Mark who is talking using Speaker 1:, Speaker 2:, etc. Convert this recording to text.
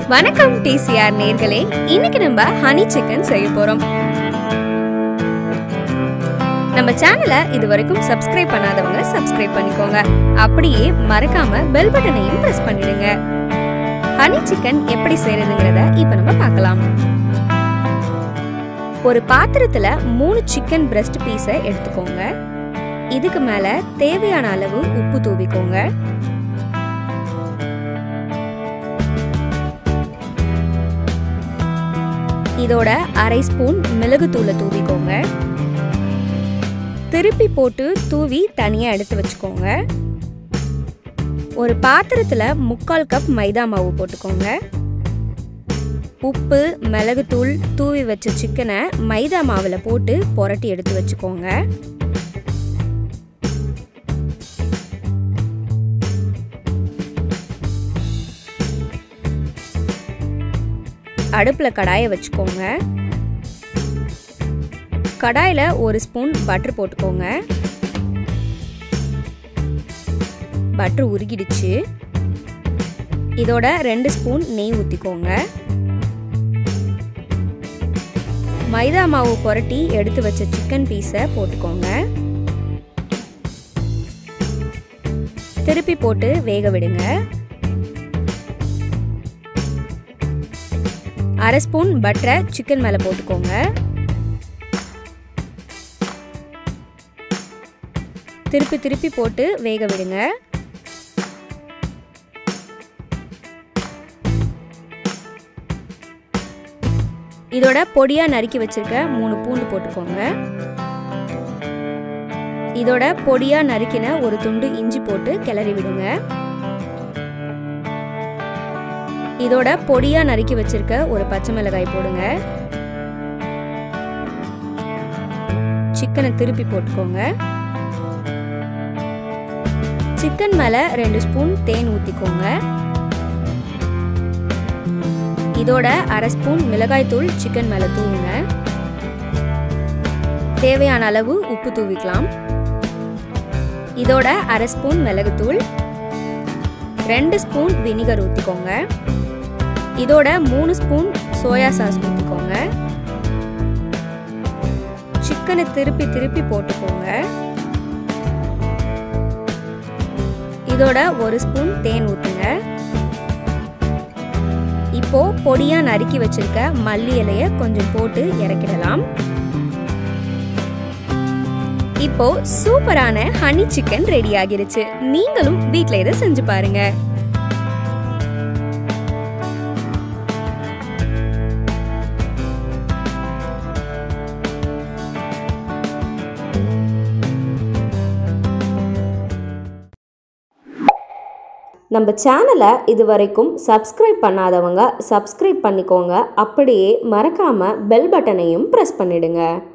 Speaker 1: வணக்கம் டிசிஆர் நேர்களே இன்னைக்கு நம்ம ஹனி சிக்கன் செய்ய போறோம் நம்ம சேனலை இது வரைக்கும் சப்ஸ்கிரைப் பண்ணாதவங்க சப்ஸ்கிரைப் பண்ணிக்கோங்க அப்படியே மறக்காம பெல் பட்டனையும் பிரஸ் பண்ணிடுங்க ஹனி சிக்கன் எப்படி செய்யறதுங்கிறத இப்போ நம்ம பார்க்கலாம் ஒரு பாத்திரத்துல மூணு சிக்கன் பிரஸ்ட் பீஸை எடுத்துக்கோங்க இதுக்கு மேல தேவையான அளவு உப்பு தூவிக்கோங்க இதோட அரை ஸ்பூன் மிளகுத்தூளை தூவிக்கோங்க திருப்பி போட்டு தூவி தனியாக எடுத்து வச்சுக்கோங்க ஒரு பாத்திரத்தில் முக்கால் கப் மைதா மாவு போட்டுக்கோங்க உப்பு மிளகுத்தூள் தூவி வச்ச சிக்கனை மைதா மாவில் போட்டு புரட்டி எடுத்து வச்சுக்கோங்க அடுப்பில் கடாயை வச்சுக்கோங்க கடாயில் ஒரு ஸ்பூன் பட்டர் போட்டுக்கோங்க பட்டர் உருகிடுச்சு இதோட ரெண்டு ஸ்பூன் நெய் ஊற்றிக்கோங்க மைதா மாவு புரட்டி எடுத்து வச்ச சிக்கன் பீஸை போட்டுக்கோங்க திருப்பி போட்டு வேக விடுங்க அரை ஸ்பூன் பட்டரை சிக்கன் மேலே போட்டுக்கோங்க திருப்பி திருப்பி போட்டு வேக விடுங்க இதோட பொடியாக நறுக்கி வச்சிருக்க மூணு பூண்டு போட்டுக்கோங்க இதோட பொடியாக நறுக்கின ஒரு துண்டு இஞ்சி போட்டு கிளறி விடுங்க இதோட பொடியா நறுக்கி வச்சிருக்க ஒரு பச்சை மிளகாய் போடுங்க சிக்கனை திருப்பி போட்டுக்கோங்க சிக்கன் மேல ரெண்டு ஸ்பூன் தேன் ஊத்திக்கோங்க இதோட அரை ஸ்பூன் மிளகாய் தூள் சிக்கன் மேல தூவுங்க தேவையான அளவு உப்பு தூவிக்கலாம் இதோட அரை ஸ்பூன் மிளகுத்தூள் ரெண்டு ஸ்பூன் வினிகர் ஊற்றிக்கோங்க இதோட மூணு ஸ்பூன் சோயா சாஸ் ஊற்றிக்கோங்க சிக்கனை திருப்பி திருப்பி போட்டுக்கோங்க இதோட ஒரு ஸ்பூன் தேன் ஊற்றுங்க இப்போ பொடியா நறுக்கி வச்சிருக்க மல்லி இலைய கொஞ்சம் போட்டு இறக்கிடலாம் இப்போ சூப்பரான ஹனி சிக்கன் ரெடி ஆகிருச்சு நீங்களும் வீட்ல இதை செஞ்சு பாருங்க
Speaker 2: நம்ம சேனலை இது வரைக்கும் சப்ஸ்கிரைப் பண்ணாதவங்க சப்ஸ்கிரைப் பண்ணிக்கோங்க அப்படியே மறக்காமல் பெல் பட்டனையும் ப்ரெஸ் பண்ணிடுங்க